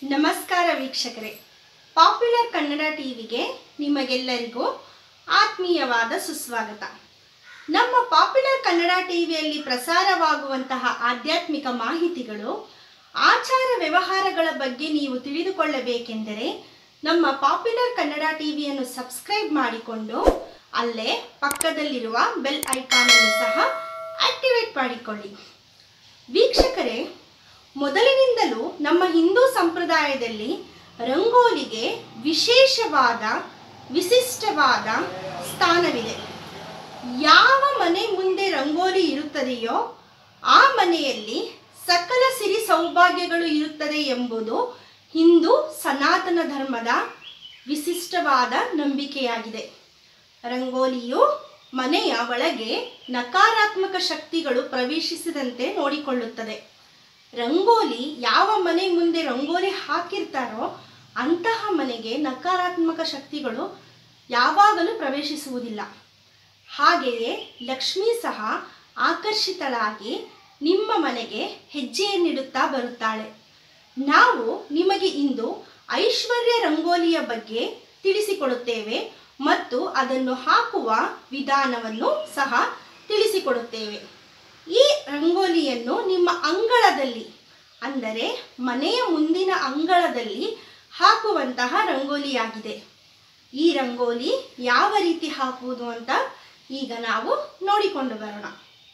ನಮಸ್ಕಾರ ವೀಕ್ಷಕರೇ ಪಾಪ್ಯುಲರ್ ಕನ್ನಡ ಟಿವಿಗೆ ನಿಮಗೆಲ್ಲರಿಗೂ ಆತ್ಮೀಯವಾದ ಸುಸ್ವಾಗತ ನಮ್ಮ ಪಾಪ್ಯುಲರ್ ಕನ್ನಡ ಟಿವಿಯಲ್ಲಿ ಪ್ರಸಾರವಾಗುವಂತಹ ಆಧ್ಯಾತ್ಮಿಕ ಮಾಹಿತಿಗಳು ಆಚಾರ ವ್ಯವಹಾರಗಳ ಬಗ್ಗೆ ನೀವು ತಿಳಿದುಕೊಳ್ಳಬೇಕೆಂದರೆ ನಮ್ಮ ಪಾಪ್ಯುಲರ್ ಕನ್ನಡ ಟಿವಿಯನ್ನು ಸಬ್ಸ್ಕ್ರೈಬ್ ಮಾಡಿಕೊಂಡು ಅಲ್ಲೇ ಪಕ್ಕದಲ್ಲಿರುವ ಬೆಲ್ ಐಕಾನ್ ಅನ್ನು ಸಹ ಆಕ್ಟಿವೇಟ್ ಮಾಡಿಕೊಳ್ಳಿ ವೀಕ್ಷಕರೇ ಮೊದಲಿನಿಂದಲೂ ನಮ್ಮ ಹಿಂದೂ ಸಂಪ್ರದಾಯದಲ್ಲಿ ರಂಗೋಲಿಗೆ ವಿಶೇಷವಾದ ವಿಶಿಷ್ಟವಾದ ಸ್ಥಾನವಿದೆ ಯಾವ ಮನೆ ಮುಂದೆ ರಂಗೋಲಿ ಇರುತ್ತದೆಯೋ ಆ ಮನೆಯಲ್ಲಿ ಸಕಲ ಸಿರಿ ಸೌಭಾಗ್ಯಗಳು ಇರುತ್ತದೆ ಎಂಬುದು ಹಿಂದೂ ಸನಾತನ ಧರ್ಮದ ವಿಶಿಷ್ಟವಾದ ನಂಬಿಕೆಯಾಗಿದೆ ರಂಗೋಲಿಯು ಮನೆಯ ಒಳಗೆ ನಕಾರಾತ್ಮಕ ಶಕ್ತಿಗಳು ಪ್ರವೇಶಿಸದಂತೆ ನೋಡಿಕೊಳ್ಳುತ್ತದೆ ರಂಗೋಲಿ ಯಾವ ಮನೆ ಮುಂದೆ ರಂಗೋಲಿ ಹಾಕಿರ್ತಾರೋ ಅಂತಹ ಮನೆಗೆ ನಕಾರಾತ್ಮಕ ಶಕ್ತಿಗಳು ಯಾವಾಗಲೂ ಪ್ರವೇಶಿಸುವುದಿಲ್ಲ ಹಾಗೆಯೇ ಲಕ್ಷ್ಮಿ ಸಹ ಆಕರ್ಷಿತಳಾಗಿ ನಿಮ್ಮ ಮನೆಗೆ ಹೆಜ್ಜೆಯನ್ನಿಡುತ್ತಾ ಬರುತ್ತಾಳೆ ನಾವು ನಿಮಗೆ ಇಂದು ಐಶ್ವರ್ಯ ರಂಗೋಲಿಯ ಬಗ್ಗೆ ತಿಳಿಸಿಕೊಡುತ್ತೇವೆ ಮತ್ತು ಅದನ್ನು ಹಾಕುವ ವಿಧಾನವನ್ನು ಸಹ ತಿಳಿಸಿಕೊಡುತ್ತೇವೆ ಈ ರಂಗೋಲಿಯನ್ನು ನಿಮ್ಮ ಅಂಗಳದಲ್ಲಿ ಅಂದರೆ ಮನೆಯ ಮುಂದಿನ ಅಂಗಳದಲ್ಲಿ ಹಾಕುವಂತಹ ರಂಗೋಲಿಯಾಗಿದೆ ಈ ರಂಗೋಲಿ ಯಾವ ರೀತಿ ಹಾಕುವುದು ಅಂತ ಈಗ ನಾವು ನೋಡಿಕೊಂಡು ಬರೋಣ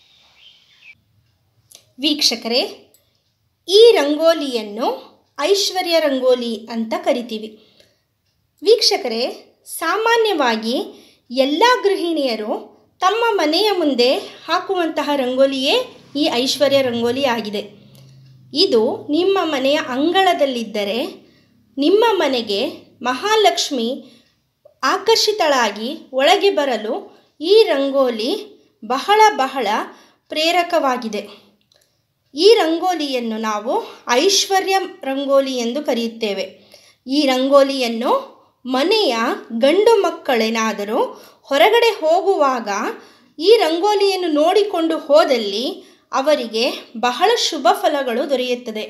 ವೀಕ್ಷಕರೇ ಈ ರಂಗೋಲಿಯನ್ನು ಐಶ್ವರ್ಯ ರಂಗೋಲಿ ಅಂತ ಕರಿತೀವಿ ವೀಕ್ಷಕರೇ ಸಾಮಾನ್ಯವಾಗಿ ಎಲ್ಲ ಗೃಹಿಣಿಯರು ತಮ್ಮ ಮನೆಯ ಮುಂದೆ ಹಾಕುವಂತಹ ರಂಗೋಲಿಯೇ ಈ ಐಶ್ವರ್ಯ ರಂಗೋಲಿ ಆಗಿದೆ ಇದು ನಿಮ್ಮ ಮನೆಯ ಅಂಗಳದಲ್ಲಿದ್ದರೆ ನಿಮ್ಮ ಮನೆಗೆ ಮಹಾಲಕ್ಷ್ಮಿ ಆಕರ್ಷಿತಳಾಗಿ ಒಳಗೆ ಬರಲು ಈ ರಂಗೋಲಿ ಬಹಳ ಬಹಳ ಪ್ರೇರಕವಾಗಿದೆ ಈ ರಂಗೋಲಿಯನ್ನು ನಾವು ಐಶ್ವರ್ಯ ರಂಗೋಲಿ ಎಂದು ಕರೆಯುತ್ತೇವೆ ಈ ರಂಗೋಲಿಯನ್ನು ಮನೆಯ ಗಂಡು ಮಕ್ಕಳೇನಾದರೂ ಹೊರಗಡೆ ಹೋಗುವಾಗ ಈ ರಂಗೋಲಿಯನ್ನು ನೋಡಿಕೊಂಡು ಹೋದಲ್ಲಿ ಅವರಿಗೆ ಬಹಳ ಶುಭ ಫಲಗಳು ದೊರೆಯುತ್ತದೆ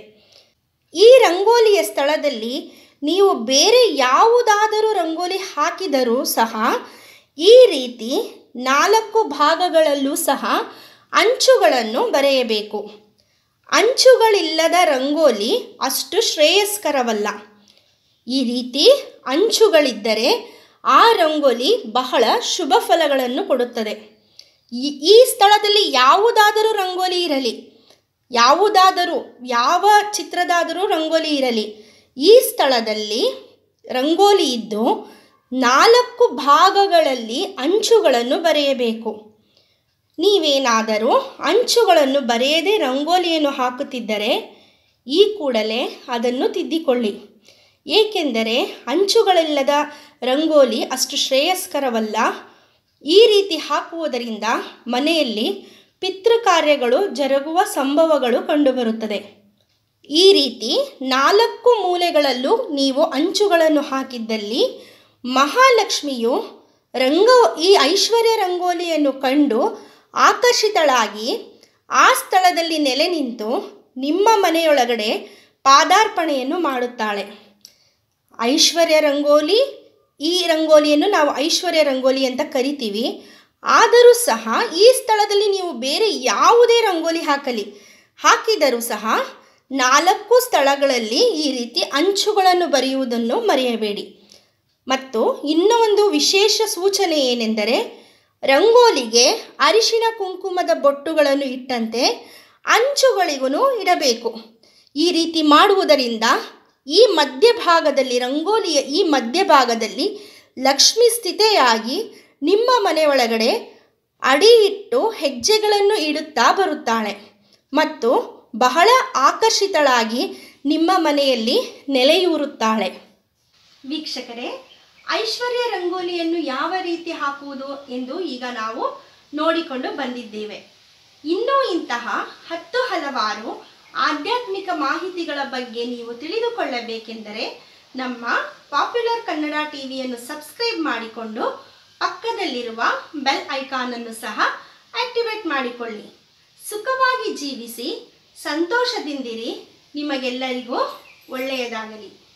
ಈ ರಂಗೋಲಿಯ ಸ್ಥಳದಲ್ಲಿ ನೀವು ಬೇರೆ ಯಾವುದಾದರೂ ರಂಗೋಲಿ ಹಾಕಿದರೂ ಸಹ ಈ ರೀತಿ ನಾಲ್ಕು ಭಾಗಗಳಲ್ಲೂ ಸಹ ಅಂಚುಗಳನ್ನು ಬರೆಯಬೇಕು ಅಂಚುಗಳಿಲ್ಲದ ರಂಗೋಲಿ ಅಷ್ಟು ಶ್ರೇಯಸ್ಕರವಲ್ಲ ಈ ರೀತಿ ಅಂಚುಗಳಿದ್ದರೆ ಆ ರಂಗೋಲಿ ಬಹಳ ಶುಭ ಫಲಗಳನ್ನು ಕೊಡುತ್ತದೆ ಈ ಈ ಸ್ಥಳದಲ್ಲಿ ಯಾವುದಾದರೂ ರಂಗೋಲಿ ಇರಲಿ ಯಾವುದಾದರೂ ಯಾವ ಚಿತ್ರದಾದರೂ ರಂಗೋಲಿ ಇರಲಿ ಈ ಸ್ಥಳದಲ್ಲಿ ರಂಗೋಲಿ ಇದ್ದು ನಾಲ್ಕು ಭಾಗಗಳಲ್ಲಿ ಅಂಚುಗಳನ್ನು ಬರೆಯಬೇಕು ನೀವೇನಾದರೂ ಅಂಚುಗಳನ್ನು ಬರೆಯದೇ ರಂಗೋಲಿಯನ್ನು ಹಾಕುತ್ತಿದ್ದರೆ ಈ ಕೂಡಲೇ ಅದನ್ನು ತಿದ್ದಿಕೊಳ್ಳಿ ಏಕೆಂದರೆ ಅಂಚುಗಳಿಲ್ಲದ ರಂಗೋಲಿ ಅಷ್ಟು ಶ್ರೇಯಸ್ಕರವಲ್ಲ ಈ ರೀತಿ ಹಾಕುವುದರಿಂದ ಮನೆಯಲ್ಲಿ ಪಿತೃ ಕಾರ್ಯಗಳು ಜರುಗುವ ಸಂಭವಗಳು ಕಂಡುಬರುತ್ತದೆ ಈ ರೀತಿ ನಾಲ್ಕು ಮೂಲೆಗಳಲ್ಲೂ ನೀವು ಅಂಚುಗಳನ್ನು ಹಾಕಿದ್ದಲ್ಲಿ ಮಹಾಲಕ್ಷ್ಮಿಯು ರಂಗೋ ಈ ಐಶ್ವರ್ಯ ರಂಗೋಲಿಯನ್ನು ಕಂಡು ಆಕರ್ಷಿತಳಾಗಿ ಆ ಸ್ಥಳದಲ್ಲಿ ನೆಲೆ ನಿಂತು ನಿಮ್ಮ ಮನೆಯೊಳಗಡೆ ಪಾದಾರ್ಪಣೆಯನ್ನು ಮಾಡುತ್ತಾಳೆ ಐಶ್ವರ್ಯ ರಂಗೋಲಿ ಈ ರಂಗೋಲಿಯನ್ನು ನಾವು ಐಶ್ವರ್ಯ ರಂಗೋಲಿ ಅಂತ ಕರಿತೀವಿ ಆದರೂ ಸಹ ಈ ಸ್ಥಳದಲ್ಲಿ ನೀವು ಬೇರೆ ಯಾವುದೇ ರಂಗೋಲಿ ಹಾಕಲಿ ಹಾಕಿದರೂ ಸಹ ನಾಲ್ಕು ಸ್ಥಳಗಳಲ್ಲಿ ಈ ರೀತಿ ಅಂಚುಗಳನ್ನು ಬರೆಯುವುದನ್ನು ಮರೆಯಬೇಡಿ ಮತ್ತು ಇನ್ನೂ ಒಂದು ವಿಶೇಷ ಸೂಚನೆ ಏನೆಂದರೆ ರಂಗೋಲಿಗೆ ಅರಿಶಿಣ ಕುಂಕುಮದ ಬೊಟ್ಟುಗಳನ್ನು ಇಟ್ಟಂತೆ ಅಂಚುಗಳಿಗೂ ಇಡಬೇಕು ಈ ರೀತಿ ಮಾಡುವುದರಿಂದ ಈ ಮಧ್ಯಭಾಗದಲ್ಲಿ ರಂಗೋಲಿಯ ಈ ಮಧ್ಯಭಾಗದಲ್ಲಿ ಲಕ್ಷ್ಮಿ ಸ್ಥಿತೆಯಾಗಿ ನಿಮ್ಮ ಮನೆಯೊಳಗಡೆ ಅಡಿ ಇಟ್ಟು ಹೆಜ್ಜೆಗಳನ್ನು ಇಡುತ್ತಾ ಬರುತ್ತಾಳೆ ಮತ್ತು ಬಹಳ ಆಕರ್ಷಿತಳಾಗಿ ನಿಮ್ಮ ಮನೆಯಲ್ಲಿ ನೆಲೆಯೂರುತ್ತಾಳೆ ವೀಕ್ಷಕರೇ ಐಶ್ವರ್ಯ ರಂಗೋಲಿಯನ್ನು ಯಾವ ರೀತಿ ಹಾಕುವುದು ಎಂದು ಈಗ ನಾವು ನೋಡಿಕೊಂಡು ಬಂದಿದ್ದೇವೆ ಇನ್ನೂ ಇಂತಹ ಹತ್ತು ಹಲವಾರು ಆಧ್ಯಾತ್ಮಿಕ ಮಾಹಿತಿಗಳ ಬಗ್ಗೆ ನೀವು ತಿಳಿದುಕೊಳ್ಳಬೇಕೆಂದರೆ ನಮ್ಮ ಪಾಪ್ಯುಲರ್ ಕನ್ನಡ ಟಿವಿಯನ್ನು ಸಬ್ಸ್ಕ್ರೈಬ್ ಮಾಡಿಕೊಂಡು ಪಕ್ಕದಲ್ಲಿರುವ ಬೆಲ್ ಐಕಾನ್ ಅನ್ನು ಸಹ ಆಕ್ಟಿವೇಟ್ ಮಾಡಿಕೊಳ್ಳಿ ಸುಖವಾಗಿ ಜೀವಿಸಿ ಸಂತೋಷದಿಂದಿರಿ ನಿಮಗೆಲ್ಲರಿಗೂ ಒಳ್ಳೆಯದಾಗಲಿ